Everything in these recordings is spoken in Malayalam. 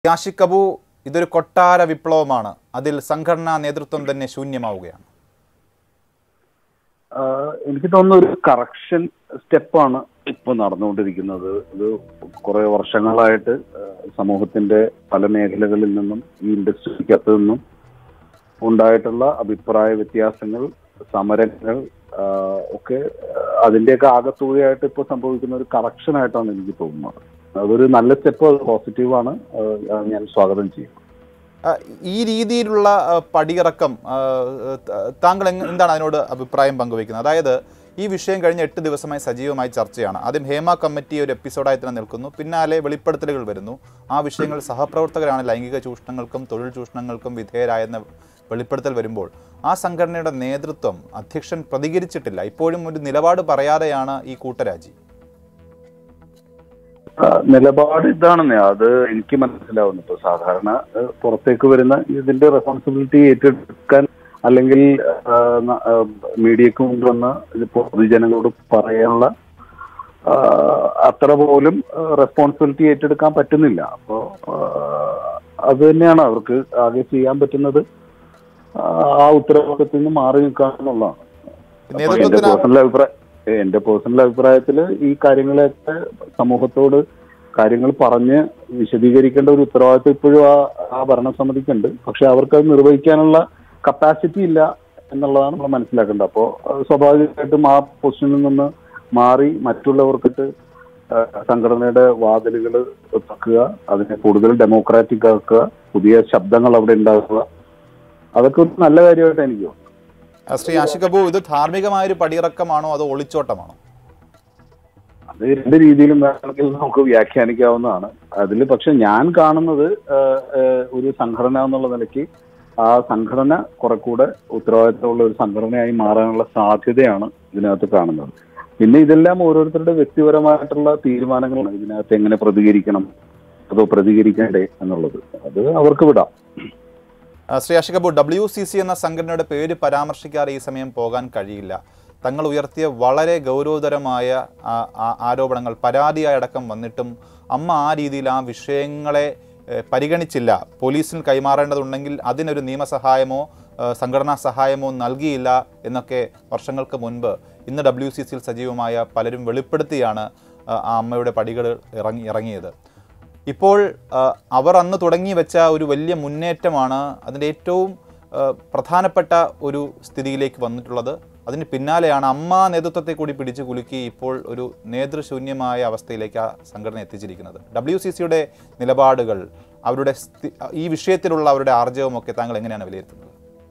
യാഷിക് അബു ഇതൊരു കൊട്ടാര വിപ്ലവമാണ് അതിൽ സംഘടനാ നേതൃത്വം തന്നെ ശൂന്യമാവുകയാണ് ആഹ് എനിക്ക് തോന്നുന്നു ഒരു കറക്ഷൻ സ്റ്റെപ്പാണ് ഇപ്പൊ നടന്നുകൊണ്ടിരിക്കുന്നത് ഇത് കുറെ വർഷങ്ങളായിട്ട് ആഹ് സമൂഹത്തിന്റെ പല മേഖലകളിൽ നിന്നും ഈ ഇൻഡസ്ട്രിക്കകത്ത് നിന്നും ഉണ്ടായിട്ടുള്ള അഭിപ്രായ വ്യത്യാസങ്ങൾ സമരങ്ങൾ ആഹ് ഒക്കെ ആഹ് അതിന്റെയൊക്കെ ആകത്തുകയായിട്ട് ഇപ്പോൾ സംഭവിക്കുന്ന ഒരു കറക്ഷൻ ആയിട്ടാണ് എനിക്ക് തോന്നുന്നത് അതൊരു നല്ല സ്റ്റെപ്പ് അത് പോസിറ്റീവാണ് ആഹ് ഞാൻ സ്വാഗതം ചെയ്യും ആ, ഈ രീതിയിലുള്ള ആ, പടിയിറക്കം ആ, ത- താങ്കൾ എങ് എന്താണ് അതിനോട് അഭിപ്രായം പങ്കുവയ്ക്കുന്നത് അതായത് ഈ വിഷയം കഴിഞ്ഞ എട്ട് ദിവസമായി സജീവമായി ചർച്ചയാണ് ആദ്യം ഹേമ കമ്മിറ്റി ഒരു എപ്പിസോഡായി തന്നെ നിൽക്കുന്നു പിന്നാലെ വെളിപ്പെടുത്തലുകൾ വരുന്നു ആ വിഷയങ്ങൾ സഹപ്രവർത്തകരാണ് ലൈംഗിക ചൂഷണങ്ങൾക്കും തൊഴിൽ ചൂഷണങ്ങൾക്കും വിധേയരായെന്ന വെളിപ്പെടുത്തൽ വരുമ്പോൾ ആ സംഘടനയുടെ നേതൃത്വം അധ്യക്ഷൻ പ്രതികരിച്ചിട്ടില്ല ഇപ്പോഴും ഒരു നിലപാട് പറയാതെയാണ് ഈ കൂട്ടരാജി ആ, നിലപാട് ഇതാണെന്നേ അത് എനിക്ക് മനസ്സിലാവുന്നു ഇപ്പൊ സാധാരണ ആ, പുറത്തേക്ക് വരുന്ന ഇതിന്റെ റെസ്പോൺസിബിലിറ്റി ഏറ്റെടുക്കാൻ അല്ലെങ്കിൽ ആ, ന- ആ, മീഡിയക്ക് മുമ്പ് വന്ന് ഇത് പൊതുജനങ്ങളോട് പറയാനുള്ള ആ, അത്ര പോലും റെസ്പോൺസിബിലിറ്റി ഏറ്റെടുക്കാൻ പറ്റുന്നില്ല അപ്പോ ആ, അത് തന്നെയാണ് അവർക്ക് ആകെ ചെയ്യാൻ പറ്റുന്നത് ആ, ആ ഉത്തരവാദിത്തത്തിൽ നിന്ന് മാറി നിൽക്കുക എന്നുള്ളതാണ് അപ്പൊ എന്റെ നേതൃത്വത്തിന് പേഴ്സണൽ അഭിപ്രായം എന്റെ പേഴ്സണൽ അഭിപ്രായത്തിൽ ഈ കാര്യങ്ങളൊക്കെ സമൂഹത്തോട് കാര്യങ്ങൾ പറഞ്ഞ് വിശദീകരിക്കേണ്ട ഒരു ഉത്തരവാദിത്വം ഇപ്പോഴും ആ ആ ഭരണസമിതിക്കുണ്ട് പക്ഷെ അവർക്ക് അത് നിർവഹിക്കാനുള്ള കപ്പാസിറ്റി ഇല്ല എന്നുള്ളതാണ് നമ്മൾ മനസ്സിലാക്കേണ്ടത് അപ്പോൾ സ്വാഭാവികമായിട്ടും ആ പൊസിഷനിൽ നിന്ന് മാറി മറ്റുള്ളവർക്കിട്ട് ആ, സംഘടനയുടെ വാതിലുകൾ തുറക്കുക അതിനെ കൂടുതൽ ഡെമോക്രാറ്റിക് ആക്കുക പുതിയ ശബ്ദങ്ങൾ അവിടെ ഉണ്ടാക്കുക അതൊക്കെ ഒരു നല്ല കാര്യമായിട്ട് എനിക്ക് തോന്നുന്നു ആ, ശ്രീ ആഷിക് അബു ഇത് ധാർമ്മികമായൊരു പടിയിറക്കമാണോ അതോ ഒളിച്ചോട്ടമാണോ അത് രണ്ട് രീതിയിലും വേണമെങ്കിൽ നമുക്ക് വ്യാഖ്യാനിക്കാവുന്നതാണ് അതിൽ പക്ഷെ ഞാൻ കാണുന്നത് ആഹ്, ആഹ്, ഒരു സംഘടന എന്നുള്ള നിലയ്ക്ക് ആ സംഘടന കുറെ കൂടെ ഉത്തരവാദിത്തമുള്ള ഒരു സംഘടനയായി മാറാനുള്ള സാധ്യതയാണ് ഇതിനകത്ത് കാണുന്നത് പിന്നെ ഇതെല്ലാം ഓരോരുത്തരുടെ വ്യക്തിപരമായിട്ടുള്ള തീരുമാനങ്ങളാണ് ഇതിനകത്ത് എങ്ങനെ പ്രതികരിക്കണം അതോ പ്രതികരിക്കണ്ടേ എന്നുള്ളത് അത് അവർക്ക് വിടാം ആ, Shri Aashiq Abu W C C എന്ന സംഘടനയുടെ പേര് പരാമർശിക്കാതെ ഈ സമയം പോകാൻ കഴിയില്ല തങ്ങൾ ഉയർത്തിയ വളരെ ഗൗരവതരമായ ആ, ആ, ആരോപണങ്ങൾ പരാതിയായി അടക്കം വന്നിട്ടും അമ്മ ആ രീതിയിൽ ആ വിഷയങ്ങളെ ഏ, പരിഗണിച്ചില്ല പോലീസിന് കൈമാറേണ്ടതുണ്ടെങ്കിൽ അതിനൊരു നിയമസഹായമോ ഏ, സംഘടനാ സഹായമോ നൽകിയില്ല എന്നൊക്കെ വർഷങ്ങൾക്ക് മുൻപ് ഇന്ന് ഡബ്ല്യു സി സിയിൽ സജീവമായ പലരും വെളിപ്പെടുത്തിയാണ് ആ, ആ അമ്മയുടെ പടികൾ ഇറങ്ങി ഇറങ്ങിയത് ഇപ്പോൾ ആ, അവർ അന്ന് തുടങ്ങി വെച്ച ഒരു വലിയ മുന്നേറ്റമാണ് അതിൻ്റെ ഏറ്റവും ആ, പ്രധാനപ്പെട്ട ഒരു സ്ഥിതിയിലേക്ക് വന്നിട്ടുള്ളത് അതിന് പിന്നാലെയാണ് അമ്മ നേതൃത്വത്തെ കൂടി പിടിച്ചു കുലുക്കി ഇപ്പോൾ ഒരു നേതൃശൂന്യമായ അവസ്ഥയിലേക്ക് ആ സംഘടന എത്തിച്ചിരിക്കുന്നത് ഡബ്ല്യു സി സിയുടെ നിലപാടുകൾ അവരുടെ സ്ഥി- ഈ വിഷയത്തിലുള്ള അവരുടെ ആർജവമൊക്കെ താങ്കൾ എങ്ങനെയാണ് വിലയിരുത്തുന്നത്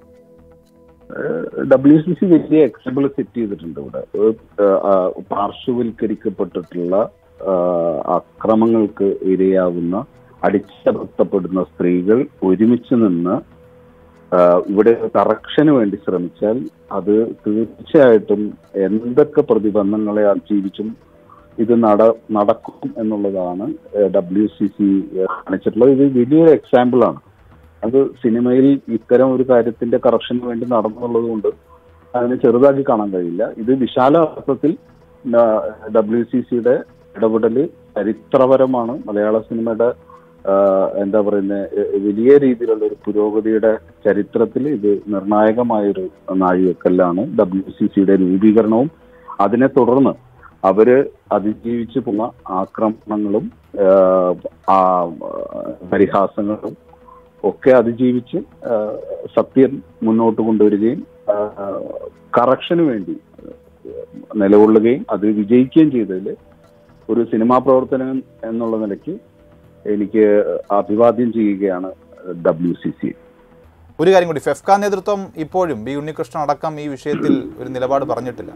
ഡബ്ല്യു സി സി വലിയ എക്സാമ്പിൾ സെറ്റ് ചെയ്തിട്ടുണ്ട് ഇവിടെ ഏഹ് ആഹ് പാർശ്വവൽക്കരിക്കപ്പെട്ടിട്ടുള്ള ആഹ് അക്രമങ്ങൾക്ക് ഇരയാവുന്ന അടിച്ചമർത്തപ്പെടുന്ന സ്ത്രീകൾ ഒരുമിച്ച് നിന്ന് ആഹ് ഇവിടെ കറക്ഷന് വേണ്ടി ശ്രമിച്ചാൽ അത് തീർച്ചയായിട്ടും എന്തൊക്കെ പ്രതിബന്ധങ്ങളെ അതിജീവിച്ചും ഇത് നട നടക്കും എന്നുള്ളതാണ് ഡബ്ല്യു സി സി കാണിച്ചിട്ടുള്ളത് ഇത് വലിയൊരു എക്സാമ്പിൾ ആണ് അത് സിനിമയിൽ ഇത്തരം ഒരു കാര്യത്തിന്റെ കറക്ഷന് വേണ്ടി നടന്നുള്ളത് കൊണ്ട് അതിനെ ചെറുതാക്കി കാണാൻ കഴിയില്ല ഇത് വിശാല അർത്ഥത്തിൽ ഡബ്ല്യു സി സിയുടെ ഇടപെടല് ചരിത്രപരമാണ് മലയാള സിനിമയുടെ ആ, എന്താ പറയുന്നത് വലിയ രീതിയിലുള്ള ഒരു പുരോഗതിയുടെ ചരിത്രത്തിൽ ഇത് നിർണായകമായൊരു നാഴികക്കല്ലാണ് ഡബ്ല്യു സി സിയുടെ രൂപീകരണവും അതിനെ തുടർന്ന് അവര് അതിജീവിച്ചു പോന്ന ആക്രമണങ്ങളും ആ, ആ, പരിഹാസങ്ങളും ഒക്കെ അതിജീവിച്ച് ആ, സത്യം മുന്നോട്ട് കൊണ്ടുവരികയും കറക്ഷന് വേണ്ടി നിലകൊള്ളുകയും അത് വിജയിക്കുകയും ചെയ്തതിൽ ഒരു സിനിമാ പ്രവർത്തനം എന്നുള്ള നിലയ്ക്ക് എനിക്ക് അഭിവാദ്യം ചെയ്യുകയാണ് ഡബ്ല്യു സി സി ഒരു കാര്യം കൂടി ഫെഫ്ക നേതൃത്വം ഇപ്പോഴും ബി ഉണ്ണികൃഷ്ണൻ അടക്കം ഈ വിഷയത്തിൽ ഒരു നിലപാട് പറഞ്ഞിട്ടില്ല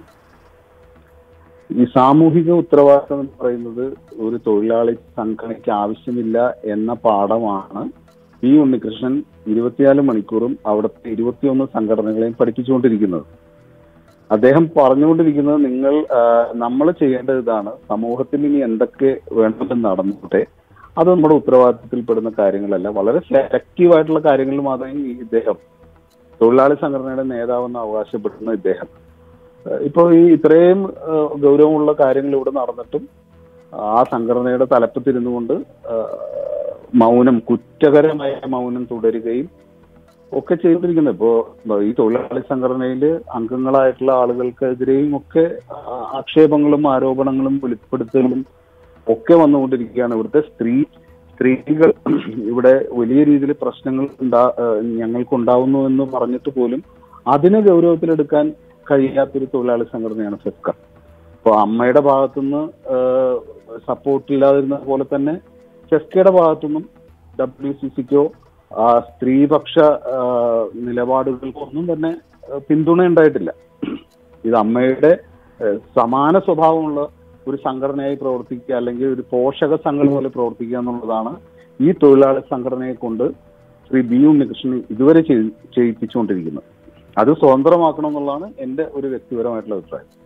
ഈ സാമൂഹിക ഉത്തരവാദിത്തം എന്ന് പറയുന്നത് ഒരു തൊഴിലാളി സംഘടനയ്ക്ക് ആവശ്യമില്ല എന്ന പാഠമാണ് പി ഉണ്ണികൃഷ്ണൻ ഇരുപത്തിനാല് മണിക്കൂറും അവിടുത്തെ ഇരുപത്തിയൊന്ന് സംഘടനകളെയും പഠിപ്പിച്ചുകൊണ്ടിരിക്കുന്നത് അദ്ദേഹം പറഞ്ഞുകൊണ്ടിരിക്കുന്നത് നിങ്ങൾ നമ്മൾ ചെയ്യേണ്ടത് ഇതാണ് സമൂഹത്തിൽ ഇനി എന്തൊക്കെ വേണമെന്ന് നടന്നോട്ടെ അത് നമ്മുടെ ഉത്തരവാദിത്തത്തിൽപ്പെടുന്ന കാര്യങ്ങളല്ല വളരെ സെലക്റ്റീവ് ആയിട്ടുള്ള കാര്യങ്ങളിൽ മാത്രമേ ഈ ഇദ്ദേഹം തൊഴിലാളി സംഘടനയുടെ നേതാവെന്ന് അവകാശപ്പെടുന്ന ഇദ്ദേഹം ഇപ്പോൾ ഈ ഇത്രയും ഏഹ്, ഗൗരവമുള്ള കാര്യങ്ങൾ ഇവിടെ നടന്നിട്ടും ആ സംഘടനയുടെ തലപ്പത്തിരുന്നു കൊണ്ട് മൗനം കുറ്റകരമായ മൗനം തുടരുകയും ഒക്കെ ചെയ്തിരിക്കുന്നത് ഇപ്പോ ഈ തൊഴിലാളി സംഘടനയിൽ അംഗങ്ങളായിട്ടുള്ള ആളുകൾക്കെതിരെയും ഒക്കെ ആ, ആക്ഷേപങ്ങളും ആരോപണങ്ങളും വെളിപ്പെടുത്തലും ഒക്കെ വന്നുകൊണ്ടിരിക്കുകയാണ് ഇവിടുത്തെ സ്ത്രീ സ്ത്രീകൾ ഇവിടെ വലിയ രീതിയിൽ പ്രശ്നങ്ങൾ ഉണ്ടാ ഏഹ് ഞങ്ങൾക്കുണ്ടാവുന്നു എന്ന് പറഞ്ഞിട്ട് പോലും അതിനെ ഗൗരവത്തിലെടുക്കാൻ കഴിയാത്തൊരു തൊഴിലാളി സംഘടനയാണ് ഫെസ്ക അപ്പോൾ അമ്മയുടെ ഭാഗത്തുനിന്ന് സപ്പോർട്ട് ഇല്ലാതിരുന്ന പോലെ തന്നെ ഫെസ്കയുടെ ഭാഗത്തുനിന്നും ഡബ്ല്യു സി സിക്കോ സ്ത്രീപക്ഷ ആ, നിലപാടുകൾക്കൊന്നും തന്നെ ആ, പിന്തുണ ഉണ്ടായിട്ടില്ല ഇത് അമ്മയുടെ ഏഹ്, സമാന സ്വഭാവമുള്ള ഒരു സംഘടനയായി പ്രവർത്തിക്കുക അല്ലെങ്കിൽ ഒരു പോഷക സംഘടന പോലെ പ്രവർത്തിക്കുക എന്നുള്ളതാണ് ഈ തൊഴിലാളി സംഘടനയെ കൊണ്ട് ശ്രീ ബി ഉണ്ണികൃഷ്ണൻ ഇതുവരെ ചെയ്- ചെയ്യിപ്പിച്ചുകൊണ്ടിരിക്കുന്നത് അത് സ്വതന്ത്രമാക്കണം എന്നുള്ളതാണ് എന്റെ ഒരു വ്യക്തിപരമായിട്ടുള്ള അഭിപ്രായം